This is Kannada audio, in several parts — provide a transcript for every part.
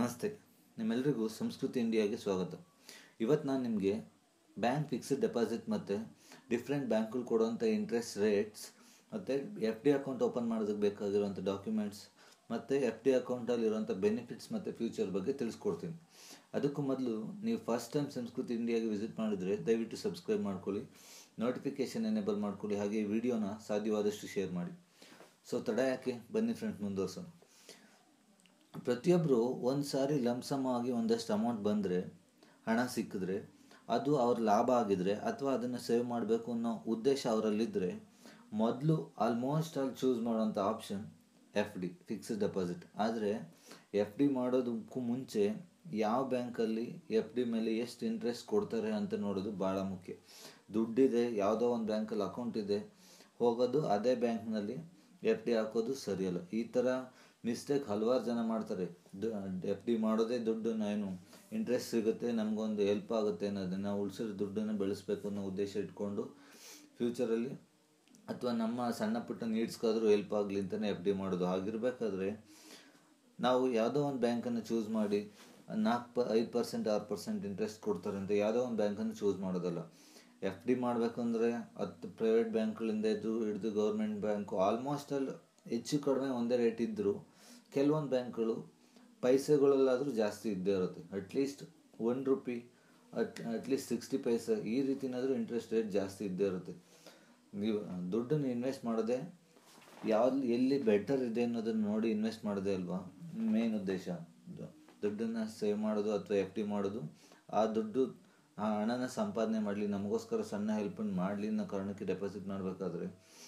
ನಮಸ್ತೆ ನಿಮ್ಮೆಲ್ಲರಿಗೂ ಸಂಸ್ಕೃತಿ ಇಂಡಿಯಾಗೆ ಸ್ವಾಗತ ಇವತ್ತು ನಾನು ನಿಮಗೆ ಬ್ಯಾಂಕ್ ಫಿಕ್ಸ್ಡ್ ಡೆಪಾಸಿಟ್ ಮತ್ತು ಡಿಫ್ರೆಂಟ್ ಬ್ಯಾಂಕ್ಗಳು ಕೊಡುವಂಥ ಇಂಟ್ರೆಸ್ಟ್ ರೇಟ್ಸ್ ಮತ್ತು ಎಫ್ ಡಿ ಅಕೌಂಟ್ ಓಪನ್ ಮಾಡೋದಕ್ಕೆ ಬೇಕಾಗಿರುವಂಥ ಡಾಕ್ಯುಮೆಂಟ್ಸ್ ಮತ್ತು ಎಫ್ ಡಿ ಅಕೌಂಟಲ್ಲಿರುವಂಥ ಬೆನಿಫಿಟ್ಸ್ ಮತ್ತು ಫ್ಯೂಚರ್ ಬಗ್ಗೆ ತಿಳಿಸ್ಕೊಡ್ತೀನಿ ಅದಕ್ಕೂ ಮೊದಲು ನೀವು ಫಸ್ಟ್ ಟೈಮ್ ಸಂಸ್ಕೃತಿ ಇಂಡಿಯಾಗೆ ವಿಸಿಟ್ ಮಾಡಿದರೆ ದಯವಿಟ್ಟು ಸಬ್ಸ್ಕ್ರೈಬ್ ಮಾಡ್ಕೊಳ್ಳಿ ನೋಟಿಫಿಕೇಷನ್ ಎನೇಬಲ್ ಮಾಡ್ಕೊಳ್ಳಿ ಹಾಗೆ ಈ ವಿಡಿಯೋನ ಸಾಧ್ಯವಾದಷ್ಟು ಶೇರ್ ಮಾಡಿ ಸೊ ತಡ ಯಾಕೆ ಬನ್ನಿ ಫ್ರೆಂಡ್ಸ್ ಮುಂದುವರ್ಸೋಣ ಪ್ರತಿಯೊಬ್ಬರು ಒಂದು ಸಾರಿ ಲಂಸಮ್ ಆಗಿ ಒಂದಷ್ಟು ಅಮೌಂಟ್ ಬಂದರೆ ಹಣ ಸಿಕ್ಕಿದ್ರೆ ಅದು ಅವ್ರ ಲಾಭ ಆಗಿದ್ರೆ ಅಥವಾ ಅದನ್ನು ಸೇವ್ ಮಾಡಬೇಕು ಅನ್ನೋ ಉದ್ದೇಶ ಅವರಲ್ಲಿದ್ದರೆ ಮೊದಲು ಆಲ್ಮೋಸ್ಟ್ ಆಲ್ ಚೂಸ್ ಮಾಡೋಂಥ option F D fixed deposit ಆದರೆ ಎಫ್ ಡಿ ಮಾಡೋದಕ್ಕೂ ಮುಂಚೆ ಯಾವ ಬ್ಯಾಂಕಲ್ಲಿ ಎಫ್ ಡಿ ಮೇಲೆ ಎಷ್ಟು ಇಂಟ್ರೆಸ್ಟ್ ಕೊಡ್ತಾರೆ ಅಂತ ನೋಡೋದು ಭಾಳ ಮುಖ್ಯ ದುಡ್ಡಿದೆ ಯಾವುದೋ ಒಂದು ಬ್ಯಾಂಕಲ್ಲಿ ಅಕೌಂಟ್ ಇದೆ ಹೋಗೋದು ಅದೇ ಬ್ಯಾಂಕ್ನಲ್ಲಿ ಎಫ್ ಡಿ ಹಾಕೋದು ಸರಿಯಲ್ಲ ಈ ಥರ ಮಿಸ್ಟೇಕ್ ಹಲವಾರು ಜನ ಮಾಡ್ತಾರೆ ಎಫ್ ಡಿ ಮಾಡೋದೇ ದುಡ್ಡು ಏನು ಇಂಟ್ರೆಸ್ಟ್ ಸಿಗುತ್ತೆ ನಮಗೊಂದು ಹೆಲ್ಪ್ ಆಗುತ್ತೆ ಅನ್ನೋದನ್ನು ಉಳಿಸಿರೋ ದುಡ್ಡನ್ನು ಬೆಳೆಸ್ಬೇಕು ಅನ್ನೋ ಉದ್ದೇಶ ಇಟ್ಕೊಂಡು ಫ್ಯೂಚರಲ್ಲಿ ಅಥವಾ ನಮ್ಮ ಸಣ್ಣ ಪುಟ್ಟ ನೀಡ್ಸ್ಗಾದರೂ ಹೆಲ್ಪ್ ಆಗಲಿ ಅಂತಲೇ ಎಫ್ ಡಿ ಮಾಡೋದು ಹಾಗಿರ್ಬೇಕಾದ್ರೆ ನಾವು ಯಾವುದೋ ಒಂದು ಬ್ಯಾಂಕನ್ನು ಚೂಸ್ ಮಾಡಿ ನಾಲ್ಕು ಪ ಐದು ಪರ್ಸೆಂಟ್ ಆರು ಪರ್ಸೆಂಟ್ ಇಂಟ್ರೆಸ್ಟ್ ಕೊಡ್ತಾರೆ ಅಂತ ಯಾವುದೋ ಒಂದು ಬ್ಯಾಂಕನ್ನು ಚೂಸ್ ಮಾಡೋದಲ್ಲ ಎಫ್ ಡಿ ಮಾಡಬೇಕಂದ್ರೆ ಹತ್ತು ಪ್ರೈವೇಟ್ ಬ್ಯಾಂಕ್ಗಳಿಂದ ಇದ್ದು ಹಿಡಿದು ಗೌರ್ಮೆಂಟ್ ಬ್ಯಾಂಕು ಆಲ್ಮೋಸ್ಟ್ ಅಲ್ಲಿ ಹೆಚ್ಚು ಕಡಿಮೆ ಒಂದೇ ರೇಟ್ ಇದ್ದರೂ ಕೆಲವೊಂದು ಬ್ಯಾಂಕ್ಗಳು ಪೈಸೆಗಳಲ್ಲಾದರೂ ಜಾಸ್ತಿ ಇದ್ದೇ ಇರುತ್ತೆ at least one rupee at at least sixty paise ಈ ರೀತಿನಾದರೂ ಇಂಟ್ರೆಸ್ಟ್ ರೇಟ್ ಜಾಸ್ತಿ ಇದ್ದೇ ಇರುತ್ತೆ ನೀವು ದುಡ್ಡನ್ನು ಇನ್ವೆಸ್ಟ್ ಮಾಡೋದೇ ಯಾವ್ದು ಎಲ್ಲಿ ಬೆಟರ್ ಇದೆ ಅನ್ನೋದನ್ನು ನೋಡಿ ಇನ್ವೆಸ್ಟ್ ಮಾಡೋದೇ ಅಲ್ವಾ ಮೇನ್ ಉದ್ದೇಶ ದುಡ್ಡನ್ನು ಸೇವ್ ಮಾಡೋದು ಅಥವಾ ಎಫ್ ಡಿ ಮಾಡೋದು ಆ ದುಡ್ಡು ಆ ಹಣನ ಸಂಪಾದನೆ ಮಾಡಲಿ ನಮಗೋಸ್ಕರ ಸಣ್ಣ ಹೆಲ್ಪನ್ನು ಮಾಡಲಿ ಅನ್ನೋ ಕಾರಣಕ್ಕೆ ಡೆಪಾಸಿಟ್ ಮಾಡಬೇಕಾದ್ರೆ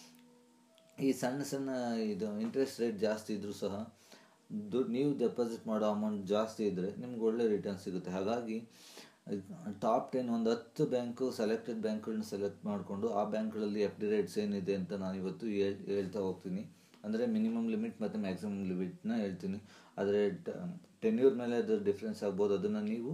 ಈ ಸಣ್ಣ ಸಣ್ಣ ಇದು ಇಂಟ್ರೆಸ್ಟ್ ರೇಟ್ ಜಾಸ್ತಿ ಇದ್ದರೂ ಸಹ ದುಡ್ಡು ನೀವು ಡೆಪಾಸಿಟ್ ಮಾಡೋ ಅಮೌಂಟ್ ಜಾಸ್ತಿ ಇದ್ದರೆ ನಿಮ್ಗೆ ಒಳ್ಳೆ ರಿಟರ್ನ್ ಸಿಗುತ್ತೆ ಹಾಗಾಗಿ ಟಾಪ್ ಟೆನ್ ಒಂದು ಹತ್ತು ಬ್ಯಾಂಕು ಸೆಲೆಕ್ಟೆಡ್ ಬ್ಯಾಂಕ್ಗಳನ್ನ ಸೆಲೆಕ್ಟ್ ಮಾಡಿಕೊಂಡು ಆ ಬ್ಯಾಂಕ್ಗಳಲ್ಲಿ ಎಫ್ ಡಿ ರೇಟ್ಸ್ ಏನಿದೆ ಅಂತ ನಾನು ಇವತ್ತು ಹೇಳ್ ಹೇಳ್ತಾ ಹೋಗ್ತೀನಿ ಅಂದರೆ ಮಿನಿಮಮ್ ಲಿಮಿಟ್ ಮತ್ತು ಮ್ಯಾಕ್ಸಿಮಮ್ ಲಿಮಿಟ್ನ ಹೇಳ್ತೀನಿ ಆದರೆ ಟೆನ್ಯೂರ್ ಮೇಲೆ ಅದ್ರ ಡಿಫ್ರೆನ್ಸ್ ಆಗ್ಬೋದು ಅದನ್ನು ನೀವು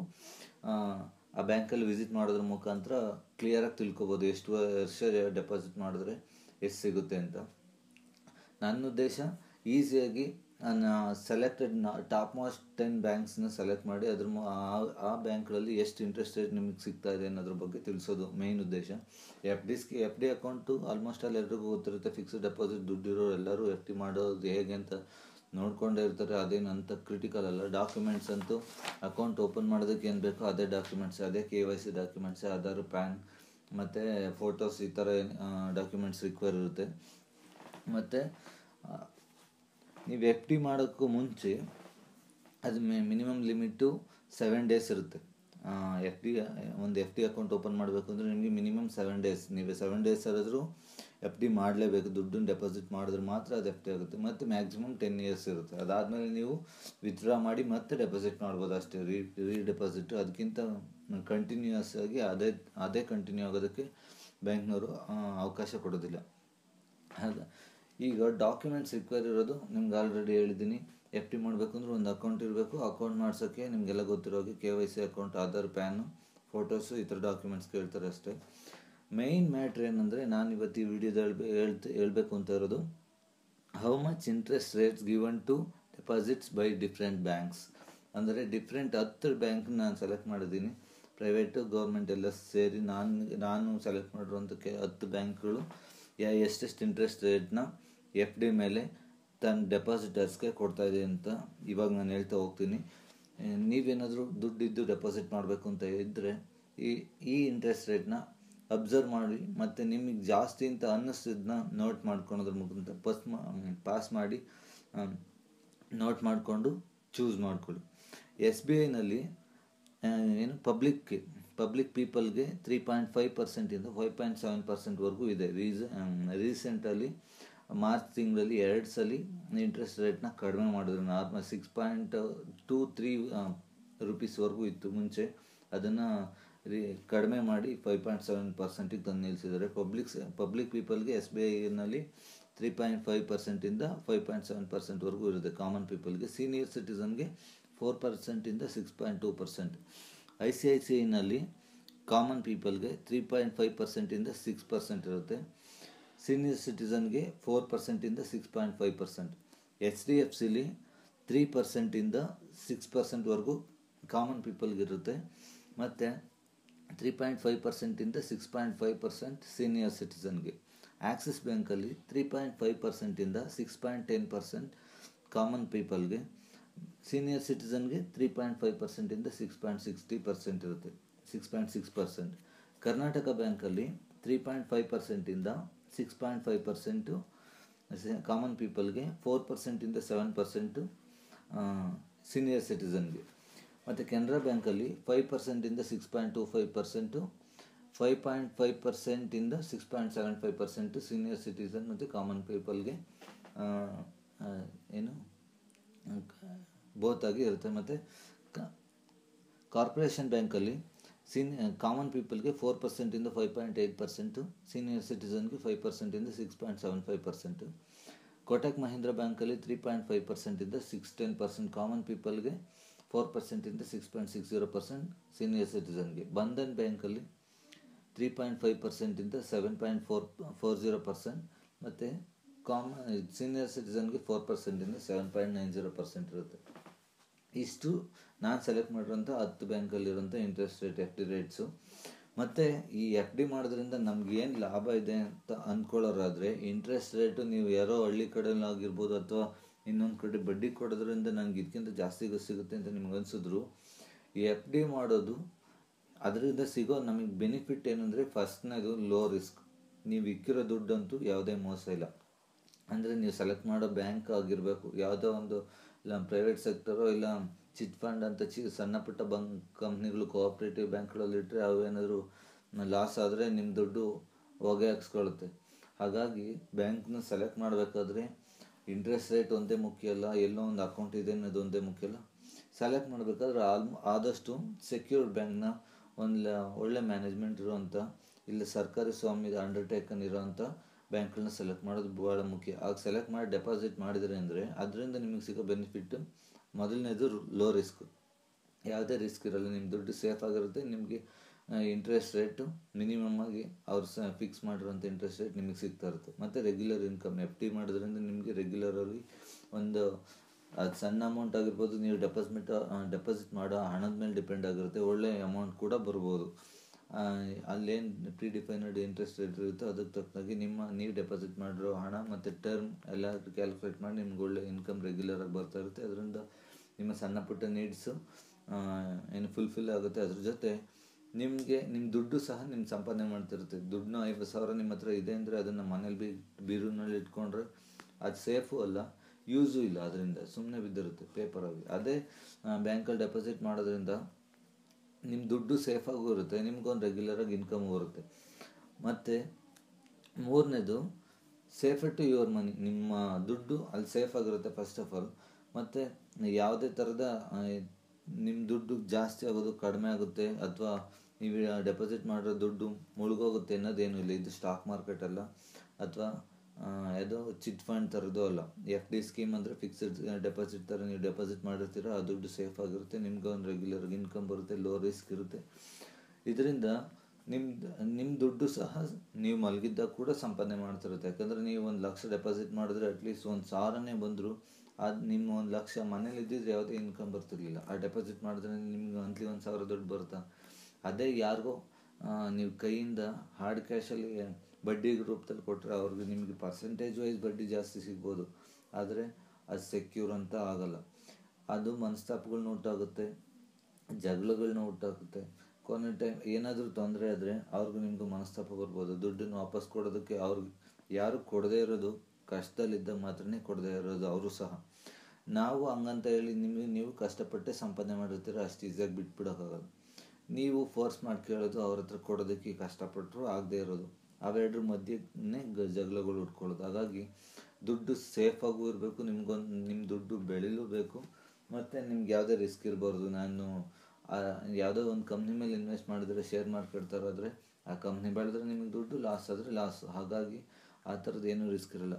ಆ ಬ್ಯಾಂಕಲ್ಲಿ ವಿಸಿಟ್ ಮಾಡೋದ್ರ ಮುಖಾಂತರ ಕ್ಲಿಯರಾಗಿ ತಿಳ್ಕೊಬೋದು ಎಷ್ಟು ವರ್ಷ ಡೆಪಾಸಿಟ್ ಮಾಡಿದ್ರೆ ಎಷ್ಟು ಸಿಗುತ್ತೆ ಅಂತ ನನ್ನ ಉದ್ದೇಶ ಈಸಿಯಾಗಿ ನಾನು ಸೆಲೆಕ್ಟೆಡ್ ಟಾಪ್ ಮೋಸ್ಟ್ ಟೆನ್ ಬ್ಯಾಂಕ್ಸ್ನ ಸೆಲೆಕ್ಟ್ ಮಾಡಿ ಅದ್ರ ಆ ಬ್ಯಾಂಕ್ಗಳಲ್ಲಿ ಎಷ್ಟು ಇಂಟ್ರೆಸ್ಟ್ ರೇಟ್ ನಿಮಗೆ ಸಿಗ್ತಾ ಇದೆ ಅನ್ನೋದ್ರ ಬಗ್ಗೆ ತಿಳಿಸೋದು ಮೇಯ್ನ್ ಉದ್ದೇಶ ಎಫ್ ಡಿಸ್ಗೆ ಎಫ್ ಡಿ ಅಕೌಂಟು ಆಲ್ಮೋಸ್ಟ್ ಅಲ್ಲಿ ಎಲ್ರಿಗೂ ಗೊತ್ತಿರುತ್ತೆ ಫಿಕ್ಸ್ಡ್ ಡೆಪಾಸಿಟ್ ದುಡ್ಡಿರೋರು ಎಲ್ಲರೂ ಎಫ್ ಡಿ ಮಾಡೋದು ಹೇಗೆ ಅಂತ ನೋಡ್ಕೊಂಡೇ ಇರ್ತಾರೆ ಅದೇನು ಅಂತ ಕ್ರಿಟಿಕಲ್ ಅಲ್ಲ ಡಾಕ್ಯುಮೆಂಟ್ಸ್ ಅಂತೂ ಅಕೌಂಟ್ ಓಪನ್ ಮಾಡೋದಕ್ಕೆ ಏನು ಬೇಕೋ ಅದೇ ಡಾಕ್ಯುಮೆಂಟ್ಸ್ ಅದೇ K Y C documents Aadhaar PAN ಮತ್ತು ಫೋಟೋಸ್ ಈ ಥರ ಡಾಕ್ಯುಮೆಂಟ್ಸ್ ರಿಕ್ವೈರ್ ಇರುತ್ತೆ ಮತ್ತು ನೀವು ಎಫ್ ಡಿ ಮಾಡೋಕ್ಕೂ ಮುಂಚೆ ಅದು ಮಿನಿಮಮ್ ಲಿಮಿಟು ಸೆವೆನ್ ಡೇಸ್ ಇರುತ್ತೆ ಎಫ್ ಡಿ ಒಂದು ಎಫ್ ಡಿ ಅಕೌಂಟ್ ಓಪನ್ ಮಾಡಬೇಕು ಅಂದರೆ ನಿಮಗೆ ಮಿನಿಮಮ್ ಸೆವೆನ್ ಡೇಸ್ ನೀವು ಸೆವೆನ್ ಡೇಸ್ ಆದರೂ ಎಫ್ ಡಿ ಮಾಡಲೇಬೇಕು ದುಡ್ಡನ್ನು ಡೆಪಾಸಿಟ್ ಮಾಡಿದ್ರೆ ಮಾತ್ರ ಅದು ಎಫ್ ಡಿ ಆಗುತ್ತೆ ಮತ್ತು ಮ್ಯಾಕ್ಸಿಮಮ್ ಟೆನ್ ಇಯರ್ಸ್ ಇರುತ್ತೆ ಅದಾದಮೇಲೆ ನೀವು ವಿತ್ಡ್ರಾ ಮಾಡಿ ಮತ್ತೆ ಡೆಪಾಸಿಟ್ ಮಾಡ್ಬೋದು ಅಷ್ಟೇ ರೀ ರೀ ಡೆಪಾಸಿಟ್ ಅದಕ್ಕಿಂತ ಕಂಟಿನ್ಯೂಯಸ್ ಆಗಿ ಅದೇ ಅದೇ ಕಂಟಿನ್ಯೂ ಆಗೋದಕ್ಕೆ ಬ್ಯಾಂಕ್ನವರು ಅವಕಾಶ ಕೊಡೋದಿಲ್ಲ ಹಾಗೆ ಈಗ ಡಾಕ್ಯುಮೆಂಟ್ಸ್ ರಿಕ್ವೈರ್ ಇರೋದು ನಿಮ್ಗೆ ಆಲ್ರೆಡಿ ಹೇಳಿದ್ದೀನಿ ಎಫ್ ಡಿ ಮಾಡಬೇಕು ಅಂದ್ರೆ ಒಂದು ಅಕೌಂಟ್ ಇರಬೇಕು ಅಕೌಂಟ್ ಮಾಡ್ಸೋಕ್ಕೆ ನಿಮಗೆಲ್ಲ ಗೊತ್ತಿರೋಗೆ K Y C account Aadhaar PAN photos ಈ ಥರ ಡಾಕ್ಯುಮೆಂಟ್ಸ್ ಕೇಳ್ತಾರೆ ಅಷ್ಟೇ ಮೇಯ್ನ್ ಮ್ಯಾಟ್ರ್ ಏನಂದರೆ ನಾನು ಇವತ್ತು ಈ ವಿಡಿಯೋದಲ್ಲಿ ಹೇಳ್ತ ಹೇಳ್ಬೇಕು ಅಂತ ಇರೋದು how much interest rates given to deposits by different banks ಅಂದರೆ ಡಿಫ್ರೆಂಟ್ ಹತ್ತು ಬ್ಯಾಂಕ್ ನಾನು ಸೆಲೆಕ್ಟ್ ಮಾಡಿದ್ದೀನಿ ಪ್ರೈವೇಟು ಗೌರ್ಮೆಂಟ್ ಎಲ್ಲ ಸೇರಿ ನಾನು ನಾನು ಸೆಲೆಕ್ಟ್ ಮಾಡಿರುವಂಥ ಕೆ ಹತ್ತು ಬ್ಯಾಂಕ್ಗಳು ಯಾ ಎಷ್ಟೆಷ್ಟು ಇಂಟ್ರೆಸ್ಟ್ ರೇಟ್ನ ಎಫ್ ಡಿ ಮೇಲೆ ತನ್ನ ಡೆಪಾಸಿಟರ್ಸ್ಗೆ ಕೊಡ್ತಾ ಇದೆ ಅಂತ ಇವಾಗ ನಾನು ಹೇಳ್ತಾ ಹೋಗ್ತೀನಿ ನೀವೇನಾದರೂ ದುಡ್ಡಿದ್ದು ಡೆಪಾಸಿಟ್ ಮಾಡಬೇಕು ಅಂತ ಇದ್ದರೆ ಈ ಈ ಇಂಟ್ರೆಸ್ಟ್ ರೇಟ್ನ ಅಬ್ಸರ್ವ್ ಮಾಡಿ ಮತ್ತು ನಿಮಗೆ ಜಾಸ್ತಿ ಅಂತ ಅನ್ನಿಸಿದ್ನ ನೋಟ್ ಮಾಡ್ಕೊಳೋದ್ರ ಮುಖಾಂತರ ಪಸ್ ಪಾಸ್ ಮಾಡಿ ನೋಟ್ ಮಾಡಿಕೊಂಡು ಚೂಸ್ ಮಾಡ್ಕೊಳ್ಳಿ ಎಸ್ ಬಿ ಐನಲ್ಲಿ ಏನು ಪಬ್ಲಿಕ್ಗೆ ಪಬ್ಲಿಕ್ ಪೀಪಲ್ಗೆ ತ್ರೀ ಪಾಯಿಂಟ್ ಫೈವ್ ಪರ್ಸೆಂಟಿಂದ ಫೈವ್ ಪಾಯಿಂಟ್ ಸೆವೆನ್ ಪರ್ಸೆಂಟ್ವರೆಗೂ ಇದೆ ರೀಸ ರೀಸೆಂಟಲ್ಲಿ ಮಾರ್ಚ್ ತಿಂಗಳಲ್ಲಿ ಎರಡು ಸಲ ಇಂಟ್ರೆಸ್ಟ್ ರೇಟ್ನ ಕಡಿಮೆ ಮಾಡಿದ್ರು normal six point two three ರುಪೀಸ್ವರೆಗೂ ಇತ್ತು ಮುಂಚೆ ಅದನ್ನು ರೀ ಕಡಿಮೆ ಮಾಡಿ ಫೈವ್ ಪಾಯಿಂಟ್ ಸೆವೆನ್ ಪರ್ಸೆಂಟಿಗೆ ತಂದು ನಿಲ್ಲಿಸಿದ್ದಾರೆ ಪಬ್ಲಿಕ್ ಪಬ್ಲಿಕ್ ಪೀಪಲ್ಗೆ ಎಸ್ ಬಿ ಐನಲ್ಲಿ ತ್ರೀ ಪಾಯಿಂಟ್ ಫೈವ್ ಪರ್ಸೆಂಟಿಂದ ಫೈವ್ ಪಾಯಿಂಟ್ ಸೆವೆನ್ ಪರ್ಸೆಂಟ್ವರೆಗೂ ಇರುತ್ತೆ ಕಾಮನ್ ಪೀಪಲ್ಗೆ ಸೀನಿಯರ್ ಸಿಟಿಸನ್ಗೆ ಫೋರ್ ಪರ್ಸೆಂಟಿಂದ six point two percent I C I C ಐನಲ್ಲಿ ಕಾಮನ್ ಪೀಪಲ್ಗೆ ತ್ರೀ ಪಾಯಿಂಟ್ ಫೈವ್ ಪರ್ಸೆಂಟಿಂದ ಸಿಕ್ಸ್ ಪರ್ಸೆಂಟ್ ಇರುತ್ತೆ ಸೀನಿಯರ್ ಸಿಟಿಸನ್ಗೆ ಫೋರ್ ಪರ್ಸೆಂಟಿಂದ six point five percent H D F ಸಿಲಿ ತ್ರೀ ಪರ್ಸೆಂಟಿಂದ ಸಿಕ್ಸ್ ಪರ್ಸೆಂಟ್ವರೆಗೂ ಕಾಮನ್ ಪೀಪಲ್ಗೆ ಇರುತ್ತೆ ಮತ್ತು ತ್ರೀ ಪಾಯಿಂಟ್ ಫೈವ್ ಪರ್ಸೆಂಟಿಂದ six point five percent senior ಸಿಟಿಸನ್ಗೆ ಆಕ್ಸಿಸ್ ಬ್ಯಾಂಕಲ್ಲಿ ತ್ರೀ ಪಾಯಿಂಟ್ ಫೈವ್ ಪರ್ಸೆಂಟಿಂದ six point ten percent common ಪೀಪಲ್ಗೆ ಸೀನಿಯರ್ ಸಿಟಿಸನ್ಗೆ ತ್ರೀ ಪಾಯಿಂಟ್ ಫೈವ್ ಪರ್ಸೆಂಟಿಂದ ಸಿಕ್ಸ್ ಪಾಯಿಂಟ್ ಸಿಕ್ಸ್ಟಿ ಪರ್ಸೆಂಟ್ ಇರುತ್ತೆ six point six percent Karnataka ಬ್ಯಾಂಕಲ್ಲಿ ತ್ರೀ ಪಾಯಿಂಟ್ ಫೈವ್ ಪರ್ಸೆಂಟಿಂದ six point five percent common ಪೀಪಲ್ಗೆ ಫೋರ್ ಪರ್ಸೆಂಟಿಂದ ಸೆವೆನ್ ಪರ್ಸೆಂಟು ಸೀನಿಯರ್ ಸಿಟಿಸನ್ಗೆ ಮತ್ತು ಕೆನರಾ ಬ್ಯಾಂಕಲ್ಲಿ ಫೈವ್ ಪರ್ಸೆಂಟಿಂದ six point two five percent five point five ಪರ್ಸೆಂಟಿಂದ six point seven five percent senior citizen ಮತ್ತು ಕಾಮನ್ ಪೀಪಲ್ಗೆ ಏನು ಬೋತ್ ಆಗಿ ಇರುತ್ತೆ ಮತ್ತು ಕಾರ್ಪೊರೇಷನ್ ಬ್ಯಾಂಕಲ್ಲಿ ಸೀನಿ ಕಾಮನ್ ಪೀಪಲ್ಗೆ ಫೋರ್ ಪರ್ಸೆಂಟಿಂದ five point eight percent senior ಸಿಟಿಸನ್ಗೆ ಫೈವ್ ಪರ್ಸೆಂಟಿಂದ six point seven five percent Kotak Mahindra ಬ್ಯಾಂಕಲ್ಲಿ ತ್ರೀ ಪಾಯಿಂಟ್ ಫೈವ್ ಪರ್ಸೆಂಟಿಂದ ಸಿಕ್ಸ್ ಟೆನ್ ಪರ್ಸೆಂಟ್ ಕಾಮನ್ ಪೀಪಲ್ಗೆ ಫೋರ್ ಪರ್ಸೆಂಟಿಂದ six point six zero percent senior ಸಿಟಿಸನ್ಗೆ ಬಂಧನ್ ಬ್ಯಾಂಕಲ್ಲಿ ತ್ರೀ ಪಾಯಿಂಟ್ ಫೈವ್ ಪರ್ಸೆಂಟಿಂದ seven point four four zero percent ಮತ್ತು ಕಾಮನ್ ಸೀನಿಯರ್ ಸಿಟಿಸನ್ಗೆ ಫೋರ್ ಪರ್ಸೆಂಟಿಂದ seven point nine zero percent ಇರುತ್ತೆ ಇಷ್ಟು ನಾನು ಸೆಲೆಕ್ಟ್ ಮಾಡಿರೋಂಥ ಹತ್ತು ಬ್ಯಾಂಕಲ್ಲಿರೋಂಥ interest rate F D rates ಮತ್ತು ಈ ಎಫ್ ಡಿ ಮಾಡೋದ್ರಿಂದ ನಮ್ಗೆ ಏನು ಲಾಭ ಇದೆ ಅಂತ ಅಂದ್ಕೊಳ್ಳೋರಾದರೆ ಇಂಟ್ರೆಸ್ಟ್ ರೇಟು ನೀವು ಯಾರೋ ಹಳ್ಳಿ ಕಡೆಯಲ್ಲಾಗಿರ್ಬೋದು ಅಥವಾ ಇನ್ನೊಂದು ಕಡೆ ಬಡ್ಡಿ ಕೊಡೋದ್ರಿಂದ ನನಗೆ ಇದಕ್ಕಿಂತ ಜಾಸ್ತಿ ಸಿಗುತ್ತೆ ಅಂತ ನಿಮ್ಗೆ ಅನಿಸಿದ್ರು ಈ ಎಫ್ ಡಿ ಮಾಡೋದು ಅದರಿಂದ ಸಿಗೋ ನಮಗೆ ಬೆನಿಫಿಟ್ ಏನಂದರೆ ಫಸ್ಟ್ನೇದು ಲೋ ರಿಸ್ಕ್ ನೀವು ಇಕ್ಕಿರೋ ದುಡ್ಡಂತೂ ಯಾವುದೇ ಮೋಸ ಇಲ್ಲ ಅಂದರೆ ನೀವು ಸೆಲೆಕ್ಟ್ ಮಾಡೋ ಬ್ಯಾಂಕ್ ಆಗಿರಬೇಕು ಯಾವುದೋ ಒಂದು ಇಲ್ಲ ಪ್ರೈವೇಟ್ ಸೆಕ್ಟರೋ ಇಲ್ಲ ಚಿಟ್ ಫಂಡ್ ಅಂತ ಚಿ ಸಣ್ಣ ಪುಟ್ಟ ಬಂಕ್ ಕಂಪ್ನಿಗಳು ಕೋಆಪ್ರೇಟಿವ್ ಬ್ಯಾಂಕ್ಗಳಲ್ಲಿ ಇಟ್ಟರೆ ಅವೇನಾದರೂ ಲಾಸ್ ಆದರೆ ನಿಮ್ಮ ದುಡ್ಡು ಹೊಗೆ ಹಾಕ್ಸ್ಕೊಳ್ಳುತ್ತೆ ಹಾಗಾಗಿ ಬ್ಯಾಂಕ್ನ ಸೆಲೆಕ್ಟ್ ಮಾಡಬೇಕಾದ್ರೆ ಇಂಟ್ರೆಸ್ಟ್ ರೇಟ್ ಒಂದೇ ಮುಖ್ಯ ಅಲ್ಲ ಎಲ್ಲೋ ಒಂದು ಅಕೌಂಟ್ ಇದೆ ಅನ್ನೋದು ಒಂದೇ ಮುಖ್ಯ ಅಲ್ಲ ಸೆಲೆಕ್ಟ್ ಮಾಡಬೇಕಾದ್ರೆ ಆಲ್ಮ್ ಆದಷ್ಟು ಸೆಕ್ಯೂರ್ಡ್ ಬ್ಯಾಂಕ್ನ ಒಂದು ಒಳ್ಳೆ ಮ್ಯಾನೇಜ್ಮೆಂಟ್ ಇರೋವಂಥ ಇಲ್ಲ ಸರ್ಕಾರಿ ಸ್ವಾಮ್ಯದ ಅಂಡರ್ಟೇಕನ್ ಇರೋವಂಥ ಬ್ಯಾಂಕ್ಗಳನ್ನ ಸೆಲೆಕ್ಟ್ ಮಾಡೋದು ಭಾಳ ಮುಖ್ಯ ಆಗ ಸೆಲೆಕ್ಟ್ ಮಾಡಿ ಡೆಪಾಸಿಟ್ ಮಾಡಿದರೆ ಅಂದರೆ ಅದರಿಂದ ನಿಮಗೆ ಸಿಗೋ ಬೆನಿಫಿಟ್ಟು ಮೊದಲನೇದು ಲೋ ರಿಸ್ಕ್ ಯಾವುದೇ ರಿಸ್ಕ್ ಇರಲ್ಲ ನಿಮ್ಮ ದುಡ್ಡು ಸೇಫ್ ಆಗಿರುತ್ತೆ ನಿಮಗೆ ಇಂಟ್ರೆಸ್ಟ್ ರೇಟು ಮಿನಿಮಮ್ ಆಗಿ ಅವ್ರು ಸ ಫಿಕ್ಸ್ ಮಾಡಿರೋಂಥ ಇಂಟ್ರೆಸ್ಟ್ ರೇಟ್ ನಿಮಗೆ ಸಿಗ್ತಾ ಇರುತ್ತೆ ಮತ್ತು ರೆಗ್ಯುಲರ್ ಇನ್ಕಮ್ ಎಫ್ ಡಿ ಮಾಡೋದ್ರಿಂದ ನಿಮಗೆ ರೆಗ್ಯುಲರಾಗಿ ಒಂದು ಅದು ಸಣ್ಣ ಅಮೌಂಟ್ ಆಗಿರ್ಬೋದು ನೀವು ಡೆಪಾಸಿಟ್ ಡೆಪಾಸಿಟ್ ಮಾಡೋ ಹಣದ ಮೇಲೆ ಡಿಪೆಂಡ್ ಆಗಿರುತ್ತೆ ಒಳ್ಳೆ ಅಮೌಂಟ್ ಕೂಡ ಬರ್ಬೋದು ಅಲ್ಲೇನು ಪ್ರೀ ಡಿಫೈನ್ಡ್ ಇಂಟ್ರೆಸ್ಟ್ ರೇಟ್ ಇರುತ್ತೋ ಅದಕ್ಕೆ ತಕ್ಕನಾಗಿ ನಿಮ್ಮ ನೀವು ಡೆಪಾಸಿಟ್ ಮಾಡಿರೋ ಹಣ ಮತ್ತು ಟರ್ಮ್ ಎಲ್ಲ ಕ್ಯಾಲ್ಕುಲೇಟ್ ಮಾಡಿ ನಿಮ್ಗೆ ಒಳ್ಳೆ ಇನ್ಕಮ್ ರೆಗ್ಯುಲರ್ ಆಗಿ ಬರ್ತಾ ಇರುತ್ತೆ ಅದರಿಂದ ನಿಮ್ಮ ಸಣ್ಣ ಪುಟ್ಟ ನೀಡ್ಸು ಏನು ಫುಲ್ಫಿಲ್ ಆಗುತ್ತೆ ಅದ್ರ ಜೊತೆ ನಿಮಗೆ ನಿಮ್ಮ ದುಡ್ಡು ಸಹ ನಿಮ್ಮ ಸಂಪಾದನೆ ಮಾಡ್ತಿರುತ್ತೆ ದುಡ್ಡನ್ನ ಐವತ್ತು ಸಾವಿರ ನಿಮ್ಮ ಹತ್ರ ಇದೆ ಅಂದರೆ ಅದನ್ನು ಮನೇಲಿ ಬಿ ಬೀರುನಲ್ಲಿ ಇಟ್ಕೊಂಡ್ರೆ ಅದು ಸೇಫು ಅಲ್ಲ ಯೂಸು ಇಲ್ಲ ಅದರಿಂದ ಸುಮ್ಮನೆ ಬಿದ್ದಿರುತ್ತೆ ಪೇಪರಾಗಿ ಅದೇ ಬ್ಯಾಂಕಲ್ಲಿ ಡೆಪಾಸಿಟ್ ಮಾಡೋದ್ರಿಂದ ನಿಮ್ಮ ದುಡ್ಡು ಸೇಫಾಗೂ ಇರುತ್ತೆ ನಿಮ್ಗೊಂದು ರೆಗ್ಯುಲರಾಗಿ ಇನ್ಕಮ್ ಬರುತ್ತೆ ಮತ್ತು ಮೂರನೇದು ಸೇಫರ್ ಟು ಯುವರ್ ಮನಿ ನಿಮ್ಮ ದುಡ್ಡು ಅಲ್ಲಿ ಸೇಫ್ ಆಗಿರುತ್ತೆ ಫಸ್ಟ್ ಆಫ್ ಆಲ್ ಮತ್ತು ಯಾವುದೇ ಥರದ ನಿಮ್ಮ ದುಡ್ಡು ಜಾಸ್ತಿ ಆಗೋದು ಕಡಿಮೆ ಆಗುತ್ತೆ ಅಥವಾ ನೀವು ಡೆಪಾಸಿಟ್ ಮಾಡಿರೋ ದುಡ್ಡು ಮುಳುಗೋಗುತ್ತೆ ಅನ್ನೋದೇನು ಇಲ್ಲ ಇದು ಸ್ಟಾಕ್ ಮಾರ್ಕೆಟ್ ಅಲ್ಲ ಅಥವಾ ಯಾವುದೋ ಚಿಟ್ ಫಂಡ್ ಥರದ್ದು ಅಲ್ಲ ಎಫ್ ಡಿ ಸ್ಕೀಮ್ ಅಂದರೆ ಫಿಕ್ಸ್ಡ್ ಡೆಪಾಸಿಟ್ ಥರ ನೀವು ಡೆಪಾಸಿಟ್ ಮಾಡಿರ್ತೀರ ಆ ದುಡ್ಡು ಸೇಫ್ ಆಗಿರುತ್ತೆ ನಿಮ್ಗೆ ಒಂದು ರೆಗ್ಯುಲರ್ ಇನ್ಕಮ್ ಬರುತ್ತೆ ಲೋ ರಿಸ್ಕ್ ಇರುತ್ತೆ ಇದರಿಂದ ನಿಮ್ಮ ನಿಮ್ಮ ದುಡ್ಡು ಸಹ ನೀವು ಮಲಗಿದ್ದಾಗ ಕೂಡ ಸಂಪಾದನೆ ಮಾಡ್ತಿರುತ್ತೆ ಯಾಕಂದರೆ ನೀವು ಒಂದು ಲಕ್ಷ ಡೆಪಾಸಿಟ್ ಮಾಡಿದ್ರೆ ಅಟ್ಲೀಸ್ಟ್ ಒಂದು ಸಾವಿರನೇ ಬಂದರೂ ಅದು ನಿಮ್ಮ ಒಂದು ಲಕ್ಷ ಮನೇಲಿ ಇದ್ದಿದ್ರೆ ಯಾವುದೇ ಇನ್ಕಮ್ ಬರ್ತಿರ್ಲಿಲ್ಲ ಆ ಡೆಪಾಸಿಟ್ ಮಾಡಿದ್ರೆ ನಿಮ್ಗೆ ಮಂತ್ಲಿ ಒಂದು ಸಾವಿರ ದುಡ್ಡು ಬರುತ್ತಾ ಅದೇ ಯಾರಿಗೋ ನೀವು ಕೈಯಿಂದ ಹಾರ್ಡ್ ಕ್ಯಾಶಲ್ಲಿ ಬಡ್ಡಿ ರೂಪದಲ್ಲಿ ಕೊಟ್ಟರೆ ಅವ್ರಿಗೆ ನಿಮಗೆ ಪರ್ಸೆಂಟೇಜ್ ವೈಸ್ ಬಡ್ಡಿ ಜಾಸ್ತಿ ಸಿಗ್ಬೋದು ಆದರೆ ಅದು ಸೆಕ್ಯೂರ್ ಅಂತ ಆಗಲ್ಲ ಅದು ಮನಸ್ತಾಪಗಳನ್ನ ಉಂಟಾಗುತ್ತೆ ಜಗಳಗಳನ್ನ ಉಂಟಾಗುತ್ತೆ ಕೊನೆ ಟೈಮ್ ಏನಾದರೂ ತೊಂದರೆ ಆದರೆ ಅವ್ರಿಗೂ ನಿಮಗೂ ಮನಸ್ತಾಪ ಬರ್ಬೋದು ದುಡ್ಡನ್ನು ವಾಪಸ್ ಕೊಡೋದಕ್ಕೆ ಅವ್ರಿಗೆ ಯಾರು ಕೊಡದೇ ಇರೋದು ಕಷ್ಟದಲ್ಲಿದ್ದಾಗ ಮಾತ್ರನೇ ಕೊಡದೇ ಇರೋದು ಅವರು ಸಹ ನಾವು ಹಂಗಂತ ಹೇಳಿ ನಿಮಗೆ ನೀವು ಕಷ್ಟಪಟ್ಟೆ ಸಂಪಾದನೆ ಮಾಡಿರ್ತೀರ ಅಷ್ಟು ಈಸಿಯಾಗಿ ಬಿಟ್ಬಿಡೋಕ್ಕಾಗಲ್ಲ ನೀವು ಫೋರ್ಸ್ ಮಾಡಿ ಕೇಳೋದು ಅವ್ರ ಹತ್ರ ಕೊಡೋದಕ್ಕೆ ಕಷ್ಟಪಟ್ಟರು ಆಗದೇ ಇರೋದು ಅವೆರಡರ ಮಧ್ಯೆನೇ ಜಗಳಗಳು ಉಟ್ಕೊಳ್ಳೋದು ಹಾಗಾಗಿ ದುಡ್ಡು ಸೇಫಾಗೂ ಇರಬೇಕು ನಿಮ್ಗೊಂದು ನಿಮ್ಮ ದುಡ್ಡು ಬೆಳಿಲೂಬೇಕು ಮತ್ತು ನಿಮ್ಗೆ ಯಾವುದೇ ರಿಸ್ಕ್ ಇರಬಾರ್ದು ನಾನು ಯಾವುದೋ ಒಂದು ಕಂಪ್ನಿ ಮೇಲೆ ಇನ್ವೆಸ್ಟ್ ಮಾಡಿದ್ರೆ ಶೇರ್ ಮಾರ್ಕೆಟ್ ಥರಾದರೆ ಆ ಕಂಪ್ನಿ ಬೆಳೆದ್ರೆ ನಿಮಗೆ ದುಡ್ಡು ಲಾಸ್ ಆದರೆ ಲಾಸ್ ಹಾಗಾಗಿ ಆ ಥರದ್ದು ಏನೂ ರಿಸ್ಕ್ ಇರಲ್ಲ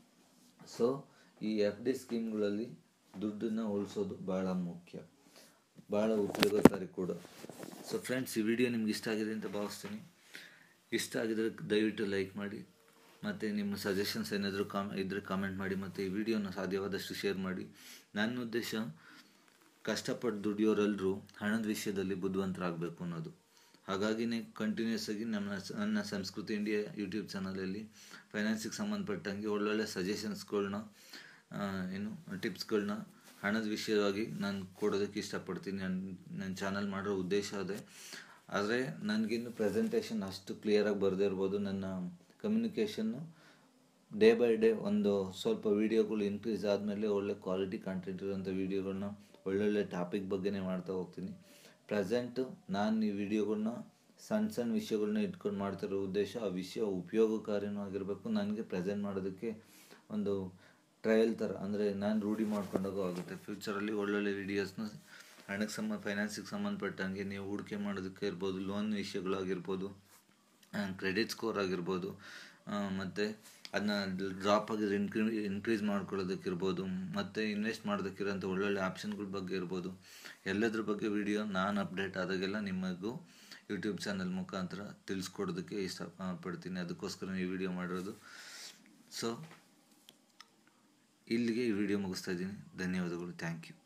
ಸೊ ಈ ಎಫ್ ಡಿ ಸ್ಕೀಮ್ಗಳಲ್ಲಿ ದುಡ್ಡನ್ನು ಉಳಿಸೋದು ಭಾಳ ಮುಖ್ಯ ಭಾಳ ಉಪಯೋಗಕಾರಿ ಕೂಡ ಸೊ ಫ್ರೆಂಡ್ಸ್ ಈ ವಿಡಿಯೋ ನಿಮ್ಗೆ ಇಷ್ಟ ಆಗಿದೆ ಅಂತ ಭಾವಿಸ್ತೀನಿ ಇಷ್ಟ ಆಗಿದ್ರೆ ದಯವಿಟ್ಟು ಲೈಕ್ ಮಾಡಿ ಮತ್ತು ನಿಮ್ಮ ಸಜೆಷನ್ಸ್ ಏನಾದರೂ ಕಾಮ್ ಇದ್ದರೆ ಕಾಮೆಂಟ್ ಮಾಡಿ ಮತ್ತು ಈ ವಿಡಿಯೋನ ಸಾಧ್ಯವಾದಷ್ಟು ಶೇರ್ ಮಾಡಿ ನನ್ನ ಉದ್ದೇಶ ಕಷ್ಟಪಟ್ಟು ದುಡಿಯೋರೆಲ್ಲರೂ ಹಣದ ವಿಷಯದಲ್ಲಿ ಬುದ್ಧಿವಂತರಾಗಬೇಕು ಅನ್ನೋದು ಹಾಗಾಗಿನೇ ಕಂಟಿನ್ಯೂಸ್ ಆಗಿ ನಮ್ಮ ನನ್ನ ಸಂಸ್ಕೃತಿ ಇಂಡಿಯಾ ಯೂಟ್ಯೂಬ್ ಚಾನಲಲ್ಲಿ ಫೈನಾನ್ಸಿಗೆ ಸಂಬಂಧಪಟ್ಟಂಗೆ ಒಳ್ಳೊಳ್ಳೆ ಸಜೆಷನ್ಸ್ಗಳ್ನ ಏನು ಟಿಪ್ಸ್ಗಳನ್ನ ಹಣದ ವಿಷಯವಾಗಿ ನಾನು ಕೊಡೋದಕ್ಕೆ ಇಷ್ಟಪಡ್ತೀನಿ ನನ್ನ ನನ್ನ ಚಾನಲ್ ಮಾಡೋ ಉದ್ದೇಶ ಅದೇ ಆದರೆ ನನಗಿನ್ನು ಪ್ರೆಸೆಂಟೇಷನ್ ಅಷ್ಟು ಕ್ಲಿಯರಾಗಿ ಬರದೇ ಇರ್ಬೋದು ನನ್ನ ಕಮ್ಯುನಿಕೇಷನ್ನು ಡೇ ಬೈ ಡೇ ಒಂದು ಸ್ವಲ್ಪ ವೀಡಿಯೋಗಳು ಇನ್ಕ್ರೀಸ್ ಆದಮೇಲೆ ಒಳ್ಳೆ ಕ್ವಾಲಿಟಿ ಕಂಟೆಂಟ್ ಇರೋಂಥ ವೀಡಿಯೋಗಳನ್ನ ಒಳ್ಳೊಳ್ಳೆ ಟಾಪಿಕ್ ಬಗ್ಗೆನೇ ಮಾಡ್ತಾ ಹೋಗ್ತೀನಿ ಪ್ರೆಸೆಂಟು ನಾನು ಈ ವಿಡಿಯೋಗಳನ್ನ ಸಣ್ಣ ಸಣ್ಣ ವಿಷಯಗಳನ್ನ ಇಟ್ಕೊಂಡು ಮಾಡ್ತಿರೋ ಉದ್ದೇಶ ಆ ವಿಷಯ ಉಪಯೋಗಕಾರಿನೂ ಆಗಿರಬೇಕು ನನಗೆ ಪ್ರೆಸೆಂಟ್ ಮಾಡೋದಕ್ಕೆ ಒಂದು ಟ್ರಯಲ್ ಥರ ಅಂದರೆ ನಾನು ರೂಢಿ ಮಾಡ್ಕೊಂಡಾಗೂ ಆಗುತ್ತೆ ಫ್ಯೂಚರಲ್ಲಿ ಒಳ್ಳೊಳ್ಳೆ ವೀಡಿಯೋಸ್ನ ಹಣಕ್ಕೆ ಸಂಬಂಧ ಫೈನಾನ್ಸಿಗೆ ಸಂಬಂಧಪಟ್ಟಂಗೆ ನೀವು ಹೂಡಿಕೆ ಮಾಡೋದಕ್ಕೆ ಇರ್ಬೋದು ಲೋನ್ ವಿಷಯಗಳಾಗಿರ್ಬೋದು ಕ್ರೆಡಿಟ್ ಸ್ಕೋರ್ ಆಗಿರ್ಬೋದು ಮತ್ತು ಅದನ್ನ ಡ್ರಾಪ್ ಆಗಿದ್ರೆ ಇನ್ಕ್ರಿ ಇನ್ಕ್ರೀಸ್ ಮಾಡ್ಕೊಳ್ಳೋದಕ್ಕಿರ್ಬೋದು ಮತ್ತು ಇನ್ವೆಸ್ಟ್ ಮಾಡೋದಕ್ಕಿರೋಂಥ ಒಳ್ಳೊಳ್ಳೆ ಆಪ್ಷನ್ಗಳ ಬಗ್ಗೆ ಇರ್ಬೋದು ಎಲ್ಲದ್ರ ಬಗ್ಗೆ ವಿಡಿಯೋ ನಾನು ಅಪ್ಡೇಟ್ ಆದಾಗೆಲ್ಲ ನಿಮಗೂ ಯೂಟ್ಯೂಬ್ ಚಾನಲ್ ಮುಖಾಂತರ ತಿಳಿಸ್ಕೊಡೋದಕ್ಕೆ ಇಷ್ಟಪಡ್ತೀನಿ ಅದಕ್ಕೋಸ್ಕರ ಈ ವಿಡಿಯೋ ಮಾಡಿರೋದು ಸೊ ಇಲ್ಲಿಗೆ ಈ ವಿಡಿಯೋ ಮುಗಿಸ್ತಾ ಇದ್ದೀನಿ ಧನ್ಯವಾದಗಳು ಥ್ಯಾಂಕ್ ಯು